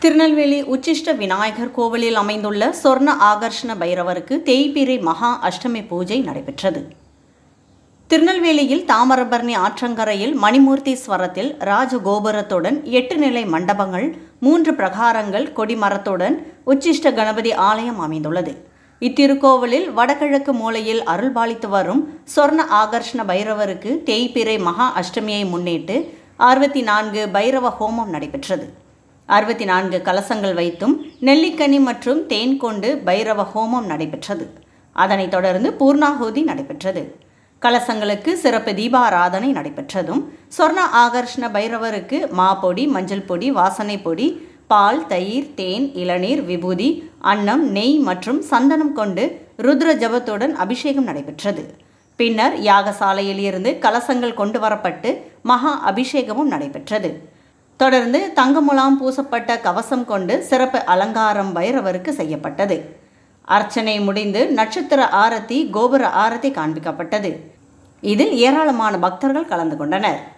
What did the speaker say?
திருநெல்வேலி உச்சிஷ்ட விநாயகர் கோவிலில் அமைந்துள்ள சொர்ண ஆகர்ஷண பைரவருக்கு தேய்பிரை மகா அஷ்டமி பூஜை நடைபெற்றது திருநெல்வேலியில் தாமிரபரணி ஆற்றங்கரையில் மணிமூர்த்தீஸ்வரத்தில் ராஜகோபுரத்துடன் எட்டு நிலை மண்டபங்கள் மூன்று பிரகாரங்கள் கொடிமரத்துடன் உச்சிஷ்ட கணபதி ஆலயம் அமைந்துள்ளது இத்திருக்கோவிலில் வடகிழக்கு மூலையில் அருள்பாலித்து வரும் சொர்ண ஆகர்ஷண பைரவருக்கு தேய்பிறை மகா அஷ்டமியை முன்னிட்டு அறுபத்தி நான்கு பைரவ ஹோமம் நடைபெற்றது அறுபத்தி நான்கு கலசங்கள் வைத்தும் நெல்லிக்கனி மற்றும் தேன் கொண்டு பைரவ ஹோமம் நடைபெற்றது அதனைத் தொடர்ந்து பூர்ணாகுதி நடைபெற்றது கலசங்களுக்கு சிறப்பு தீபாராதனை நடைபெற்றதும் சொர்ண ஆகர்ஷண பைரவருக்கு மா பொடி மஞ்சள் பொடி வாசனை பொடி பால் தயிர் தேன் இளநீர் விபூதி அன்னம் நெய் மற்றும் சந்தனம் கொண்டு ருத்ர ஜபத்துடன் அபிஷேகம் நடைபெற்றது பின்னர் யாகசாலையில் இருந்து கலசங்கள் கொண்டு வரப்பட்டு மகா அபிஷேகமும் நடைபெற்றது தொடர்ந்து தங்கமுலாம் பூசப்பட்ட கவசம் கொண்டு சிறப்பு அலங்காரம் பைரவருக்கு செய்யப்பட்டது அர்ச்சனை முடிந்து நட்சத்திர ஆரத்தி கோபுர ஆரத்தி காண்பிக்கப்பட்டது இதில் ஏராளமான பக்தர்கள் கலந்து கொண்டனர்